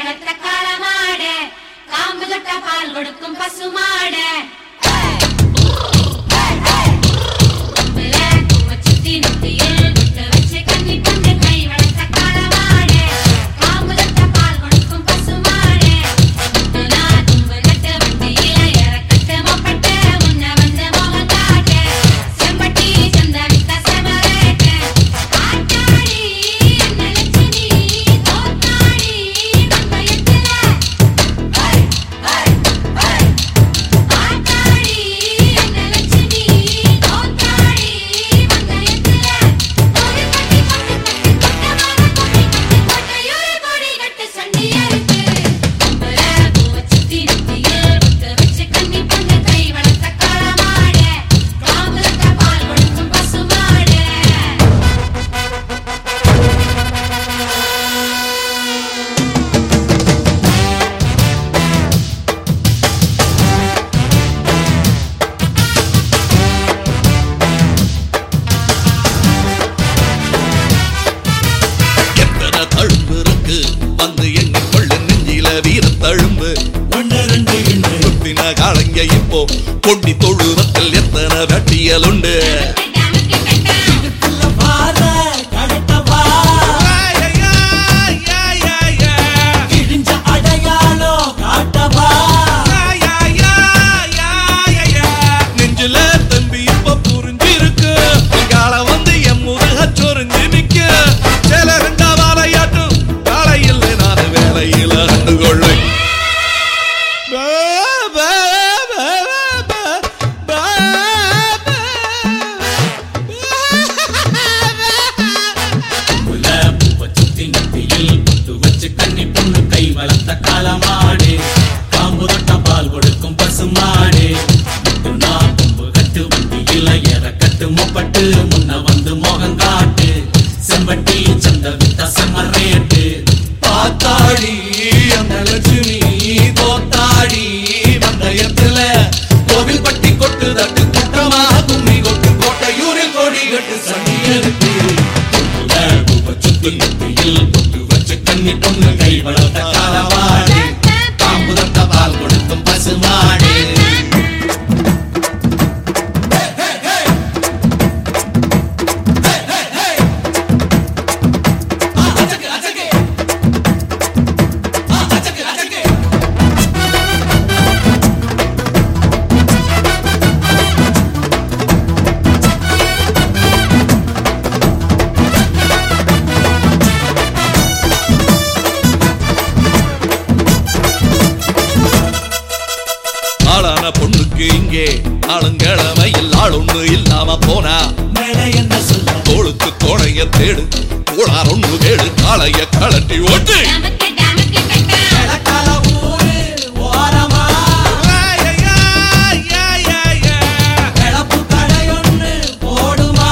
வளர்த்த காளமாட காம்பு தொட்ட பால் கொடுக்கும் பசுமாட சுத்தி நெத்தியில் விட்டு வச்சு கன்னி பொண்ணு கை வளர்த்த காளமாட காம்பு தொட்ட பால் கொடுக்கும் பசுமாட முத்துனா தும்பு கட்டு வண்டியில இறக்கட்டு மொப்பட்டு உன்னை வந்து மோகம் காட்டு செம்பட்டி சந்த வித்த செமரேட்டு ஆட்டாடி என்ன லட்சுமி தோத்தாடி மங்கையத்துல ஆட்டாடி என்ன லட்சுமி தோத்தாடி மங்கையத்துல ஒரு கட்டி கொட்டு கட்டு கொட்டமான கொடி கட்டு கொட்டையூரு கொடி கட்டு சண்டியருக்கு கும்பல பூவ சுத்தி நெத்தியில் விட்டு வச்சு கன்னி பொண்ணு கை வளர்த்த காளமாட காம்புலத்த பால் கொடுக்கும் பசுமாட எத்தனை தழும்பு இருக்கு வந்து எண்ணிக்கொள்ள நெஞ்சில வீர தழும்பு ஒன்று ரெண்டு இன்று குத்தின காலங்க இப்போ கொண்டி தொழுவத்தில் எத்தனை வெட்டியல் உண்டு இதுக்குள்ள பார கடட்டவா கிழிஞ்ச அடையாளம் காட்டவா நெஞ்சில தம்பி இப்ப புரிஞ்சிருக்கு கால வந்து என் முருக சொரிஞ்சு நிக்க சில ரெண்டா வாழையாட்டும் காலையில் நான் வேலையில கண்டுகொள்ளை புல பூவ சுத்தி நெத்தியில் புத்து வச்சு கன்னி பொண்ணு கை வளர்த்த காலமாடு காம்பு தொட்ட பால் கொடுக்கும் பசுமாடு முத்துனா தும்பு கட்டு வண்டியில எற கட்டு மொப்பட்டு முன்ன வந்து மோகம் காட்டு செம்பட்டி சந்த வித்த செம்மரேட்டு பாத்தாடி அந்த லட்சுமி தோத்தாடி வந்தயத்துல கோவில் பட்டி கொட்டு தட்டு குற்றமா கும்மி கொட்டு கோட்டையூரில் கொடி கட்டு சண்டியருக்கு புல பூவ சுத்தி நெத்தியில் புத்து வச்சு கன்னி பொண்ணு கை வளர்த்த காலமாடு காம்பு தொட்ட பால் கொடுக்கும் பசுமாடு ஆளான பொண்ணுக்கு இங்கே ஆளுங்கிழமையில் ஆளொண்ணு இல்லாம போனா மேல என்ன சொல்ல தோளுக்கு தோணைய தேடு கோளார் ஒண்ணு கேடு காளைய கலட்டி ஓட்டு டமக்கு டமக்கு கட்ட கிழக்கால ஊரு ஓரமா கிளப்பு கடையொன்னு போடுமா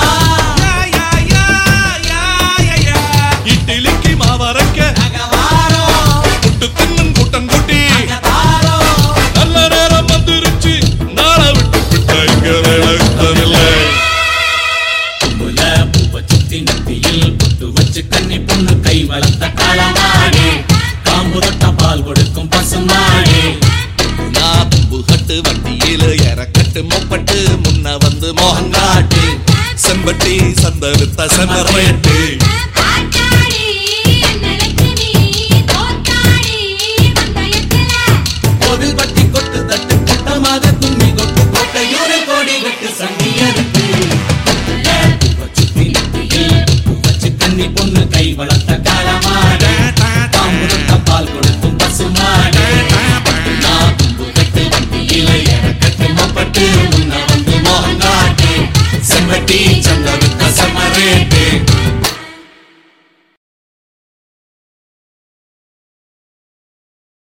இட்லிக்கு மாவரைக்க நகவாரம் புட்டு தின்னும் கூட்டம் கூட்டி நகதாரம் நல்ல நேரம் வந்துருச்சு நாளை விட்டு விட்ட இங்க விளக்கமில்லை புல பூவ சுத்தி நெத்தியில் புத்து வச்சு கன்னி பொண்ணு கை வளர்த்த காலமாடு காம்பு தொட்ட பால் கொடுக்கும் பசுமாடு நான் தும்பு கட்டு வண்டியில இறக்கட்டு மொப்பட்டு முன்ன வந்து மோகங்காட்டு செம்பட்டி சந்த வித்த செம்மரேட்டு